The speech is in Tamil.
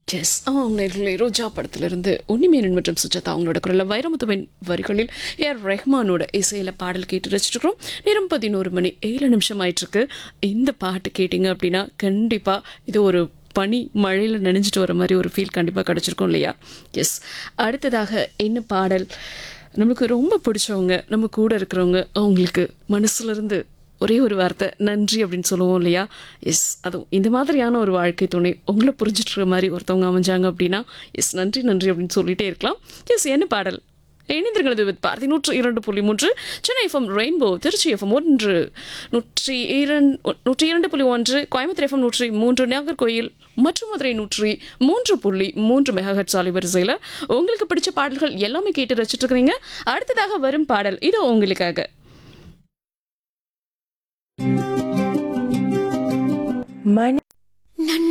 எஸ் அவங்களே ரோஜா படத்திலிருந்து உன்னிமேனன் மற்றும் சுஜாதா அவங்களோட குரலில் வைரமுத்துவின் வரிகளில் ஏஆர் ரெஹ்மானோட இசையில் பாடல் கேட்டு ரசிச்சிருக்கிறோம் நேரம் பதினோரு மணி ஏழு நிமிஷம் ஆயிட்டிருக்கு இந்த பாட்டு கேட்டிங்க அப்படின்னா கண்டிப்பாக இது ஒரு பனி மழையில் நனைஞ்சிட்டு வர மாதிரி ஒரு ஃபீல் கண்டிப்பாக கிடச்சிருக்கும் இல்லையா எஸ் அடுத்ததாக என்ன பாடல் நமக்கு ரொம்ப பிடிச்சவங்க நம்ம கூட இருக்கிறவங்க அவங்களுக்கு மனசுலேருந்து ஒரே ஒரு வார்த்தை நன்றி அப்படின்னு சொல்லுவோம் இல்லையா எஸ் அதுவும் இந்த மாதிரியான ஒரு வாழ்க்கை துணை உங்களை புரிஞ்சிட்டு மாதிரி ஒருத்தவங்க அமைஞ்சாங்க அப்படின்னா எஸ் நன்றி நன்றி அப்படின்னு சொல்லிட்டே இருக்கலாம் எஸ் என்ன பாடல் இணைந்திருக்கிறது வித் பாரதி நூற்று இரண்டு புள்ளி மூன்று Chennai FM Rainbow Tiruchi FM ஒன்று நூற்றி இரண்டு நூற்றி இரண்டு புள்ளி ஒன்று கோயம்புத்தூர் எஃப்எம் நூற்றி மூன்று நாகர்கோயில் மற்றும் மதுரை நூற்றி மூன்று புள்ளி மூன்று மெகாஹட் சாலை வரிசையில் உங்களுக்கு பிடிச்ச பாடல்கள் எல்லாமே கேட்டு ரசிச்சுட்டு இருக்கிறீங்க அடுத்ததாக வரும் பாடல் இது உங்களுக்காக மணி